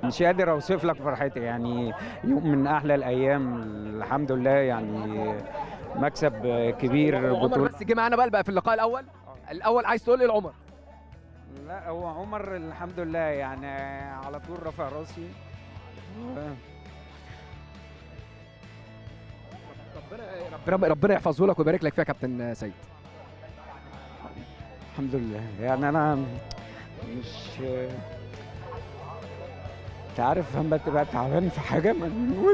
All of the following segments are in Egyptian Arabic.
مش قادر اوصف لك فرحتي يعني يوم من احلى الايام الحمد لله يعني مكسب كبير عمر بطولة بس جه معانا بقى بقى في اللقاء الاول الاول عايز تقول ايه لعمر لا هو عمر الحمد لله يعني على طول رفع راسي و- ربنا ربنا يحفظه لك ويبارك لك فيها يا كابتن سيد الحمد لله يعني انا مش انت عارف لما تبقى تعبان في حاجه منوت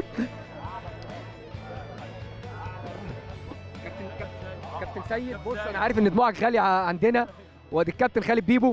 كابتن كابتن كابتن سيد بص انا عارف ان دموعك غاليه ع- عندنا وادي الكابتن خالد بيبو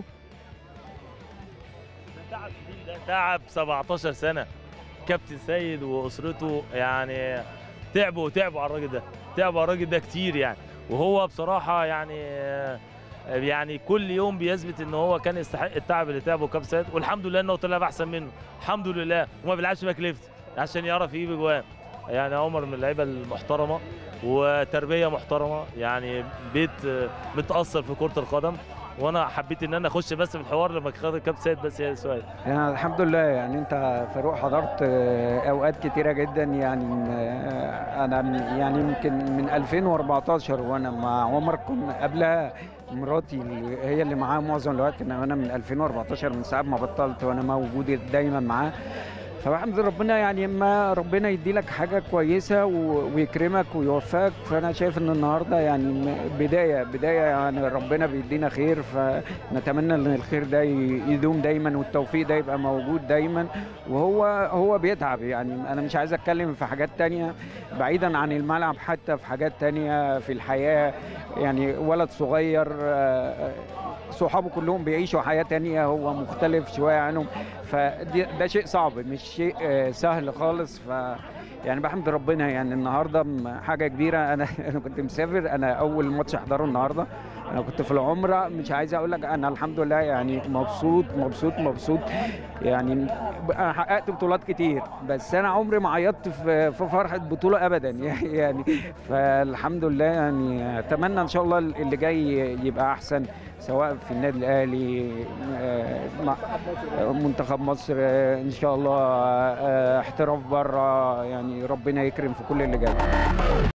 ده تعب شديد ده تعب 17 سنه كابتن سيد واسرته يعني تعبوا تعبوا على الراجل ده تعبوا على الراجل ده كتير يعني وهو بصراحه يعني يعني كل يوم بيثبت ان هو كان يستحق التعب اللي تعبه كابتن سيد والحمد لله انه طلع احسن منه الحمد لله وما بيلعبش باك ليفت عشان يعرف يجيب اجوان يعني عمر من اللعيبه المحترمه وتربيه محترمه يعني بيت متاثر في كره القدم وانا حبيت ان انا اخش بس في الحوار لما خد كابتن سيد بس هي سؤال يعني الحمد لله يعني انت فاروق حضرت آه، اوقات كتيره جدا يعني آه، انا من- يعني يمكن من 2014 وانا مع عمر كنا قبلها مراتي اللي- هي اللي معاه معظم الوقت انما انا من 2014 من ساعه ما بطلت وانا موجود دايما معاه فبحمد ربنا يعني اما ربنا يدي لك حاجه كويسه و- ويكرمك ويوفقك فانا شايف ان النهارده يعني م- بدايه بدايه يعني ربنا بيدينا خير فنتمنى ان الخير ده ي- يدوم دايما والتوفيق ده يبقى موجود دايما وهو هو بيتعب يعني انا مش عايز اتكلم في حاجات تانية بعيدا عن الملعب حتى في حاجات تانية في الحياه يعني ولد صغير آه، صحابه كلهم بيعيشوا حياه تانية هو مختلف شويه عنهم فده شيء صعب مش شيء آه، سهل خالص ف يعني بحمد ربنا يعني النهارده م- حاجه كبيره انا انا كنت مسافر انا اول ماتش احضره النهارده انا كنت في العمره مش عايز اقول لك انا الحمد لله يعني مبسوط مبسوط مبسوط يعني انا حققت بطولات كتير بس انا عمري ما عيطت في في فرحه بطوله ابدا يعني فالحمد لله يعني اتمنى ان شاء الله اللي جاي يبقى احسن سواء في النادي الاهلي آه، مع منتخب مصر آه، ان شاء الله آه، احتراف بره يعني ربنا يكرم في كل اللي جاي